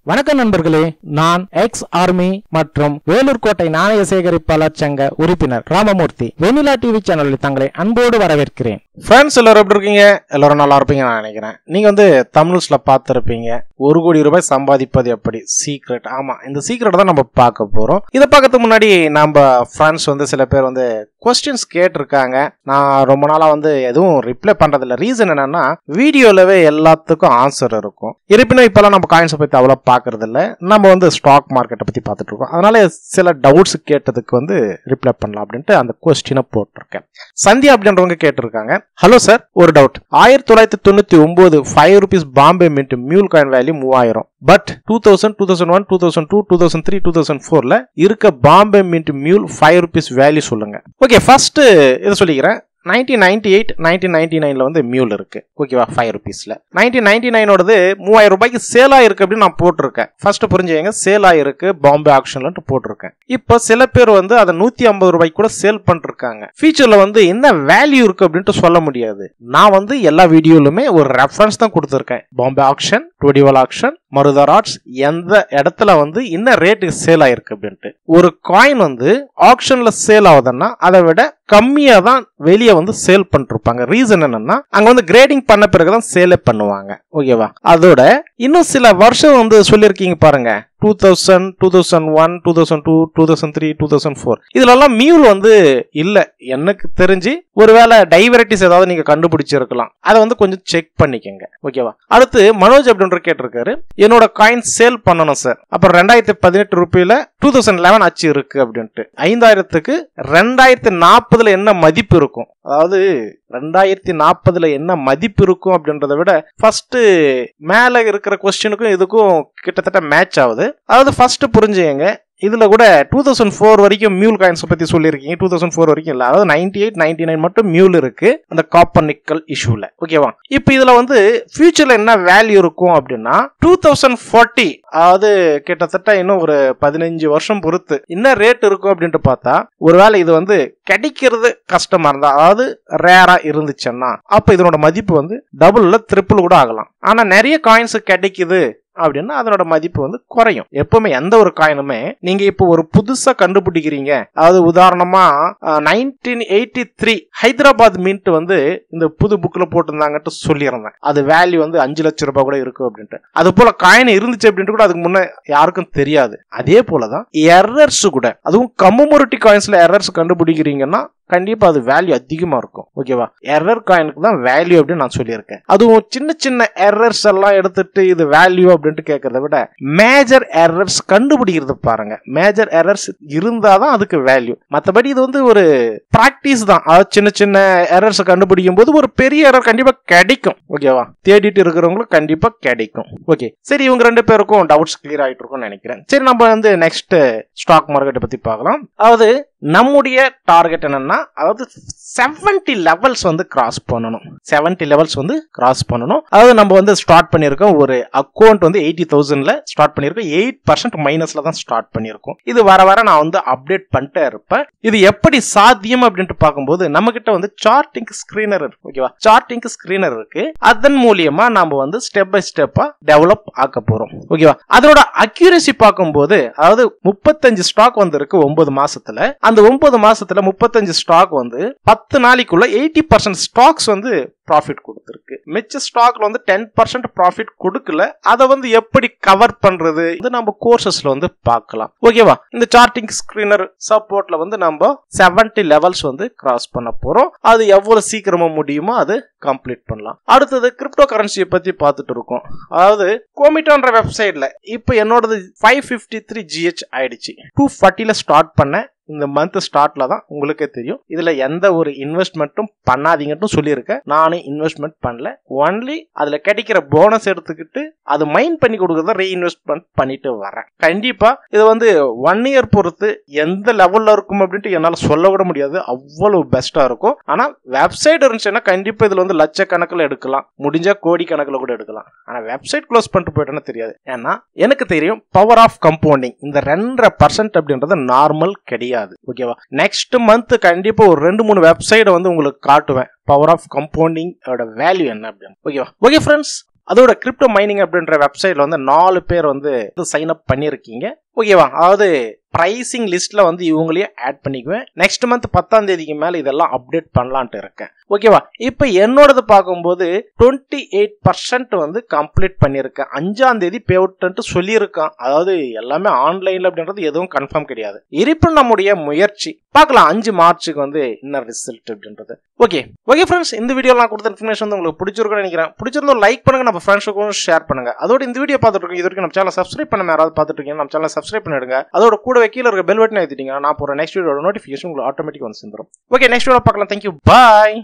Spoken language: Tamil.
வணக்கம் நண்பர்களே நான் எக்ஸ் ஆர்மி மற்றும் வேலூர் கோட்டை நாணய சேகரிப்பாளர் சங்க உறுப்பினர் ராமமூர்த்தி வெண்ணிலா டிவி சேனலில் தங்களை அன்போடு வரவேற்கிறேன் ஃப்ரெண்ட்ஸ் எல்லாரும் எப்படி இருக்கீங்க எல்லாரும் நல்லா இருப்பீங்க நான் நினைக்கிறேன் நீங்க வந்து தமிழ்ஸ்ல பார்த்துருப்பீங்க ஒரு கோடி ரூபாய் சம்பாதிப்பது எப்படி சீக்ரெட் ஆமா இந்த சீக்ரெட் தான் நம்ம பார்க்க போறோம் இதை பார்க்கறதுக்கு முன்னாடி நம்ம ஃப்ரெண்ட்ஸ் வந்து சில பேர் வந்து கொஸ்டின்ஸ் கேட்டிருக்காங்க நான் ரொம்ப நாளா வந்து எதுவும் ரிப்ளை பண்றதில்ல ரீசன் என்னன்னா வீடியோலவே எல்லாத்துக்கும் ஆன்சர் இருக்கும் இருப்பினும் இப்பெல்லாம் நம்ம காயின்ஸை பத்தி அவ்வளோ பார்க்கறது இல்ல நம்ம வந்து ஸ்டாக் மார்க்கெட்டை பத்தி பார்த்துட்டு இருக்கோம் அதனால சில டவுட்ஸ் கேட்டதுக்கு வந்து ரிப்ளை பண்ணலாம் அப்படின்ட்டு அந்த கொஸ்டினை போட்டிருக்கேன் சந்தியா அப்படின்றவங்க கேட்டிருக்காங்க ஹலோ சார் ஒரு டவுட் ஆயிரத்தி தொள்ளாயிரத்தி தொண்ணூத்தி ஒன்பது five rupees Bombay mint mule coin value மூவாயிரம் but two thousand two thousand one two thousand two two thousand three two thousand ஃபோர்ல இருக்க Bombay mint mule five rupees value சொல்லுங்க ஓகே ஃபர்ஸ்ட் இதை சொல்லிக்கிறேன் nineteen ninety eight nineteen ninety நைன்ல வந்து மியூல் இருக்கு ஓகேவா ஃபைவ் ருபீஸ்ல நைன்டீன் நைன்டி நைனோடது மூவாயிரம் ரூபாய்க்கு சேல் ஆயிருக்கு அப்படின்னு நான் போட்டிருக்கேன் ஃபர்ஸ்ட் புரிஞ்சுங்க சேல் ஆயிருக்கு பாம்பே ஆக்ஷன்லன்ட்டு போட்டிருக்கேன் இப்போ சில பேர் வந்து அதை நூத்தி ஐம்பது ரூபாய்க்கு கூட சேல் பண்ணிருக்காங்க ஃபியூச்சர்ல வந்து என்ன வேல்யூ இருக்கு அப்படின்ட்டு சொல்ல முடியாது நான் வந்து எல்லா வீடியோலுமே ஒரு ரெஃபரன்ஸ் தான் கொடுத்துருக்கேன் பாம்பே ஆக்ஷன் டுவெடிவல் ஆக்ஷன் மருதார் ஆர்ட்ஸ் எந்த இடத்துல வந்து என்ன ரேட்டுக்கு சேல் ஆயிருக்கு அப்படின்ட்டு ஒரு காயின் வந்து ஆக்ஷன்ல சேல் ஆகுதுன்னா அதை விட கம்மியா தான் வெளியே வந்து சேல் பண்ணிருப்பாங்க ரீசன் என்னன்னா அங்க வந்து கிரேடிங் பண்ண பிறகுதான் சேலே பண்ணுவாங்க ஓகேவா அதோட இன்னும் சில வருஷம் வந்து சொல்லியிருக்கீங்க பாருங்க two thousand two thousand one two thousand two two thousand three two thousand four இதுலலாம் மியூல் வந்து இல்ல எனக்கு தெரிஞ்சு ஒருவேளை டைவரைட்டிஸ் ஏதாவது நீங்க கண்டுபிடிச்சிருக்கலாம் அதை வந்து கொஞ்சம் செக் பண்ணிக்கங்க ஓகேவா அடுத்து மனோஜ் அப்படின்ற கேட்டிருக்காரு என்னோட காயின் சேல் பண்ணணும் சார் அப்புறம் ரெண்டாயிரத்தி பதினெட்டு ருபியில டூ தௌசண்ட் லெவன் அச்சு இருக்கு அப்படின்ட்டு ஐந்தாயிரத்துக்கு ரெண்டாயிரத்தி நாற்பதுல என்ன மதிப்பு இருக்கும் அதாவது ரெண்டாயிரத்தி நாற்பதுல என்ன மதிப்பு இருக்கும் அப்படின்றத விட ஃபர்ஸ்ட் மேல இருக்கிற கொஸ்டினுக்கும் இதுக்கும் கிட்டத்தட்ட மேட்ச் ஆகுது அதாவது ஃபர்ஸ்ட் புரிஞ்சுங்க இதுல கூட டூ தௌசண்ட் ஃபோர் வரைக்கும் மியூல் காயின்ஸ் பத்தி சொல்லியிருக்கீங்க டூ தௌசண்ட் ஃபோர் வரைக்கும் இல்ல அதாவது நைன்டி எயிட் நைன்டி நைன் மட்டும் மியூல் இருக்கு அந்த காப்பர் நிக்கல் இஷ்யூல ஓகேவா இப்போ இதுல வந்து ஃபியூச்சர்ல என்ன வேல்யூ இருக்கும் அப்படின்னா டூ தௌசண்ட் ஃபார்ட்டி அதாவது கிட்டத்தட்ட இன்னும் ஒரு பதினஞ்சு வருஷம் பொறுத்து என்ன ரேட் இருக்கும் அப்படின்ட்டு பார்த்தா ஒருவேளை இது வந்து கிடைக்கிறது கஷ்டமா இருந்தா அதாவது ரேரா இருந்துச்சுன்னா அப்ப இதனோட மதிப்பு வந்து டபுள்ல ட்ரிபிள் கூட ஆகலாம் ஆனா நிறைய காயின்ஸ் கிடைக்குது அப்படின்னா அதனோட மதிப்பு வந்து குறையும் எப்பவுமே எந்த ஒரு காயினுமே நீங்க இப்போ ஒரு புதுசா கண்டுபிடிக்கிறீங்க அதாவது உதாரணமா nineteen eighty three Hyderabad mint வந்து இந்த புது புக்ல போட்டிருந்தாங்கன்ட்டு சொல்லியிருந்தேன் அது வேல்யூ வந்து அஞ்சு லட்சம் ரூபாய் கூட இருக்கும் அப்படின்ட்டு அது போல காயின் இருந்துச்சு அப்படின்ட்டு கூட அதுக்கு முன்ன யாருக்கும் தெரியாது அதே போலதான் எரர்ஸ் கூட அதுவும் கம்மமோரிட்டி காயின்ஸ்ல எரர்ஸ் கண்டுபிடிக்கிறீங்கன்னா கண்டிப்பா அது வேல்யூ அதிகமா இருக்கும் ஓகேவா எரர் காயினுக்கு தான் வேல்யூ அப்படின்னு நான் சொல்லியிருக்கேன் அதுவும் சின்ன சின்ன எரர்ஸ் எல்லாம் எடுத்துட்டு இது வேல்யூ அப்படின்ட்டு கேட்கறத விட மேஜர் எரர்ஸ் கண்டுபிடிக்கிறது பாருங்க மேஜர் எரர்ஸ் இருந்தாதான் அதுக்கு வேல்யூ மற்றபடி இது வந்து ஒரு பிராக்டிஸ் தான் அதாவது சின்ன சின்ன எரர்ஸ் கண்டுபிடிக்கும் போது ஒரு பெரிய எரர் கண்டிப்பா கிடைக்கும் ஓகேவா தேடிட்டு இருக்கிறவங்களுக்கு கண்டிப்பா கிடைக்கும் ஓகே சரி இவங்க ரெண்டு பேருக்கும் டவுட்ஸ் கிளியர் ஆயிட்டு இருக்கும்னு நினைக்கிறேன் சரி நம்ம வந்து நெக்ஸ்ட் ஸ்டாக் மார்க்கெட்டை பத்தி பார்க்கலாம் அதாவது நம்முடைய டார்கெட் என்னன்னா அதாவது செவன்டி லெவல்ஸ் வந்து கிராஸ் பண்ணணும் செவன்டி லெவல்ஸ் வந்து கிராஸ் பண்ணணும் அதாவது நம்ம வந்து ஸ்டார்ட் பண்ணியிருக்கோம் ஒரு அக்கௌண்ட் வந்து எயிட்டி தௌசண்ட்ல ஸ்டார்ட் பண்ணியிருக்கோம் எயிட் பர்சன்ட் மைனஸ்ல தான் ஸ்டார்ட் பண்ணியிருக்கோம் இது வர வர நான் வந்து அப்டேட் பண்ணிட்டே இருப்பேன் இது எப்படி சாத்தியம் அப்படின்ட்டு பார்க்கும்போது நம்ம கிட்ட வந்து சார்ட்டிங் ஸ்கிரீனர் இருக்கு ஓகேவா சார்ட்டிங் ஸ்கிரீனர் இருக்கு அதன் மூலியமா நாம வந்து ஸ்டெப் பை ஸ்டெப்பா டெவலப் ஆக்க போறோம் ஓகேவா அதோட அக்யூரசி பார்க்கும்போது அதாவது முப்பத்தஞ்சு ஸ்டாக் வந்து இருக்கு ஒன்பது மாசத்துல அந்த ஒன்பது மாசத்துல முப்பத்தஞ்சு ஸ்டாக் வந்து பத்து நாளைக்குள்ள எயிட்டி பர்சன்ட் ஸ்டாக்ஸ் வந்து ப்ராஃபிட் கொடுத்துருக்கு மிச்ச ஸ்டாக்ல வந்து டென் பர்சன்ட் ப்ராஃபிட் கொடுக்கல அதை வந்து எப்படி கவர் பண்றது இது நம்ம கோர்சஸ்ல வந்து பார்க்கலாம் ஓகேவா இந்த சார்ட்டிங் ஸ்கிரீனர் சப்போர்ட்ல வந்து நம்ம செவன்டி லெவல்ஸ் வந்து கிராஸ் பண்ண போறோம் அது எவ்வளவு சீக்கிரமா முடியுமோ அது கம்ப்ளீட் பண்ணலாம் அடுத்தது கிரிப்டோ கரன்சியை பத்தி பார்த்துட்டு இருக்கோம் அதாவது கோமிட்டோன்ற வெப்சைட்ல இப்போ என்னோடது ஃபைவ் ஃபிஃப்டி த்ரீ ஜிஹெச் ஆயிடுச்சு டூ ஃபார்ட்டில ஸ்டார்ட் பண்ண இந்த மந்த் ஸ்டார்ட்ல தான் உங்களுக்கே தெரியும் இதுல எந்த ஒரு இன்வெஸ்ட்மெண்ட்டும் பண்ணாதீங்கன்னு சொல்லியிருக்கேன் நானும் இன்வெஸ்ட்மெண்ட் பண்ணல ஒன்லி அதுல கிடைக்கிற போனஸ் எடுத்துக்கிட்டு அது மைண்ட் பண்ணி கொடுக்கறத ரீஇன்வெஸ்ட்மெண்ட் பண்ணிட்டு வரேன் கண்டிப்பா இது வந்து ஒன் இயர் பொறுத்து எந்த லெவல்ல இருக்கும் அப்படின்ட்டு என்னால சொல்ல விட முடியாது அவ்வளவு பெஸ்டா இருக்கும் ஆனா வெப்சைட் இருந்துச்சுன்னா கண்டிப்பா இதுல வந்து லட்சக்கணக்கில் எடுக்கலாம் முடிஞ்சா கோடி கணக்கில் கூட எடுக்கலாம் ஆனா வெப்சைட் க்ளோஸ் பண்ணிட்டு போயிட்டேன்னு தெரியாது ஏன்னா எனக்கு தெரியும் பவர் ஆஃப் கம்பவுண்டிங் இந்த ரெண்டரை பர்சன்ட் அப்படின்றது நார்மல் கிடையாது ஓகேவா நெக்ஸ்ட் மந்த் கண்டிப்பா ஒரு ரெண்டு மூணு வெப்சைட்டை வந்து உங்களுக்கு காட்டுவேன் பவர் ஆஃப் கம்பவுண்டிங் வேல்யூ என்ன அப்படின்னு ஓகேவா ஓகே ஃப்ரெண்ட்ஸ் அதோட கிரிப்டோ மைனிங் அப்படின்ற வெப்சைட்ல வந்து நாலு பேர் வந்து சைன் அப் பண்ணியிருக்கீங்க ஓகேவா அதாவது ப்ரைசிங் லிஸ்ட்ல வந்து இவங்களையும் ஆட் பண்ணிக்குவேன் நெக்ஸ்ட் மந்த் பத்தாம் தேதிக்கு மேல இதெல்லாம் அப்டேட் பண்ணலான்ட்டு இருக்கேன் ஓகேவா இப்போ என்னோடது பார்க்கும்போது டுவெண்ட்டி எயிட் பர்சன்ட் வந்து கம்ப்ளீட் பண்ணியிருக்கேன் அஞ்சாம் தேதி பே அவுட்ன்ட்டு சொல்லியிருக்கான் அதாவது எல்லாமே ஆன்லைன்ல அப்படின்றது எதுவும் கன்ஃபார்ம் கிடையாது இருப்பினும் நம்முடைய முயற்சி பார்க்கலாம் அஞ்சு மார்ச்சுக்கு வந்து என்ன ரிசல்ட் அப்படின்றது ஓகே ஓகே ஃப்ரெண்ட்ஸ் இந்த வீடியோ நான் கொடுத்த இன்ஃபர்மேஷன் வந்து உங்களுக்கு பிடிச்சிருக்கும்னு நினைக்கிறேன் பிடிச்சிருந்தோம் லைக் பண்ணுங்க நம்ம ஃப்ரெண்ட்ஸுக்கும் ஷேர் பண்ணுங்க அதோட இந்த வீடியோ பார்த்துட்டு இருக்கோம் இது வரைக்கும் நம்ம சேனல் சப்ஸ்கிரைப் பண்ண யாராவது பார்த்துட்டு இருக்கீங்க நம்ம சேனல் சப்ஸ்கிரைப் பண்ணிடுங்க அதோட கூடவே கீழே இருக்க பெல் பட்டன் ஏற்றிட்டீங்க நான் போகிற நெக்ஸ்ட் வீடியோட நோட்டிஃபிகேஷன் உங்களுக்கு ஆட்டோமேட்டிக் வந்து சேர்ந்துடும் ஓகே நெக்ஸ்ட் வீடியோ பார்க்கலாம் தேங்க்யூ பாய்